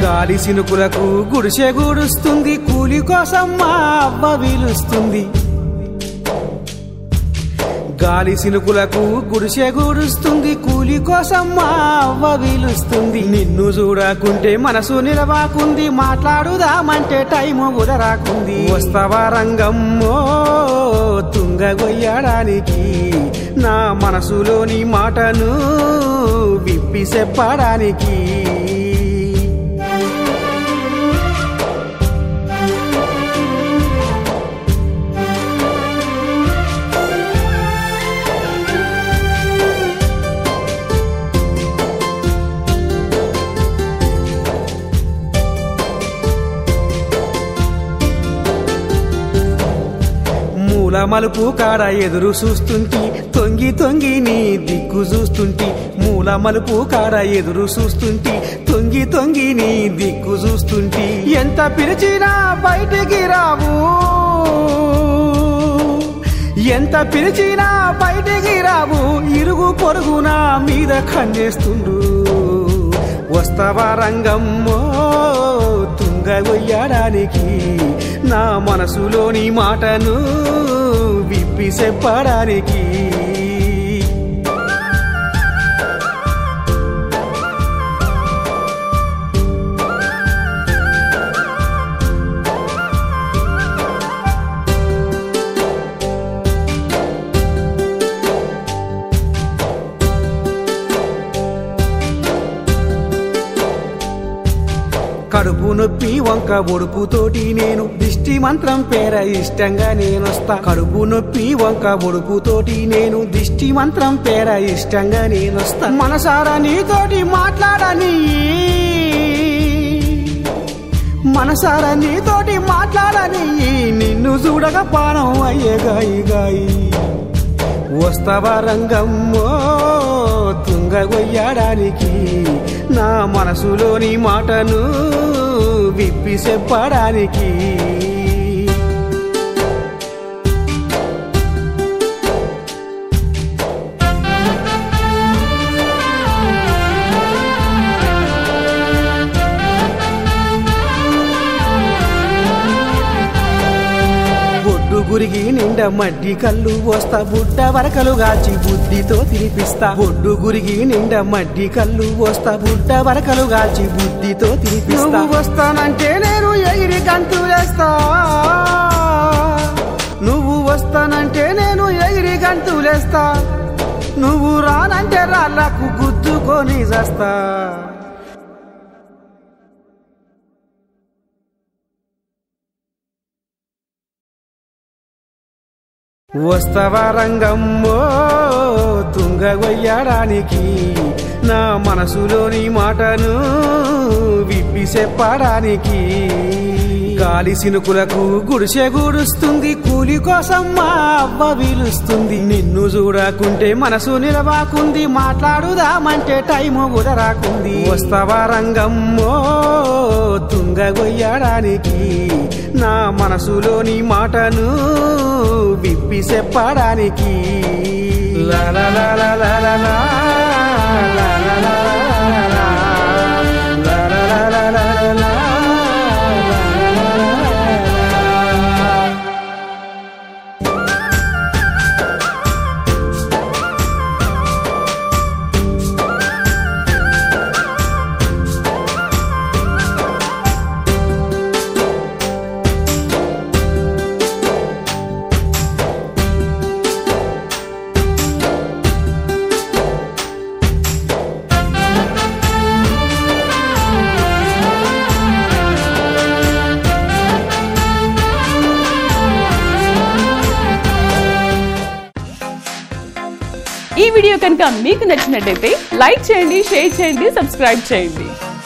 గాలి సినుకులకు గుడిసె గూడుస్తుంది కూలి కోసం మా అవ్వ వీలుస్తుంది గాలి సినుకులకు గుడిసె గూడుస్తుంది కూలి కోసం మా అవ్వ వీలుస్తుంది నిన్ను చూడకుంటే మనసు నిలవాకుంది మాట్లాడుదామంటే టైము కుదరాకుంది వస్తావా రంగమ్మో తుంగగొయ్యడానికి నా మనసులోని మాటను విప్పి చెప్పడానికి మూల మలుపు కాడ ఎదురు చూస్తుంటి తొంగి తొంగి నీ దిక్కు చూస్తుంటి మూల మలుపు కాడ ఎదురు చూస్తుంటి తొంగి తొంగి నీ దిక్కు చూస్తుంటి ఎంత పిలిచినా బయటికి రావు ఎంత పిలిచినా బయటికి రావు ఇరుగు పొరుగు నా మీద ఖండేస్తుండు వస్తావా రంగమ్మో తుంగగొయ్యడానికి నా మనసులోని మాటను విప్పి చెప్పడానికి కడుపు నొప్పి వంక ఒడుపుతోటి నేను దిష్టి మంత్రం పేర ఇష్టంగా నేనొస్తా కడుపు నొప్పి వంక ఒడుపుతోటి నేను దిష్టి మంత్రం పేర ఇష్టంగా నేనొస్తా మనసారా నీతోటి మాట్లాడని మనసారా నీతోటి మాట్లాడని నిన్ను చూడగా పానం అయ్యే గాయి గాయి వస్తావా రంగమ్మో తుంగగొయ్యడానికి నా మనసులోని మాటను విప్పి చెప్పడానికి బొడ్డు గురిగి నిండా మడ్డి కళ్ళు వస్తా బుడ్డ వరకలు గాచి బుద్ధితో తినిపిస్తా బొడ్డు గురిగి నిండా మడ్డి కళ్ళు వస్తా బుడ్డ వరకలు గాచి బుద్ధితో తినిపిస్తా వస్తానంటే నేను ఎగిరి గంతులేస్తా నువ్వు వస్తానంటే నేను ఎగిరి గంతులేస్తా నువ్వు రానంటే రాళ్ళకు గుద్దుకొని చేస్తా వస్తావా రంగమ్మో తుంగగొయ్యడానికి నా మనసులోని మాటను విప్పి చెప్పడానికి గాలి సినుకులకు గుడిసె గూడుస్తుంది కూలి కోసం మా అవ్వ వీలుస్తుంది నిన్ను చూడకుంటే మనసు నిలవాకుంది మాట్లాడుదామంటే టైము కుదరాకుంది వస్తావా రంగమ్మో తుంగగొయ్యడానికి నా మనసులోని మాటను విప్పి చెప్పడానికి లా లా లా లా లా లా లా, లా లా లా లా లా లా, లా లా లా లా లా లా లా, లా లా లా లా లా. ఈ వీడియో కనుక మీకు నచ్చినట్టయితే లైక్ చేయండి షేర్ చేయండి సబ్స్క్రైబ్ చేయండి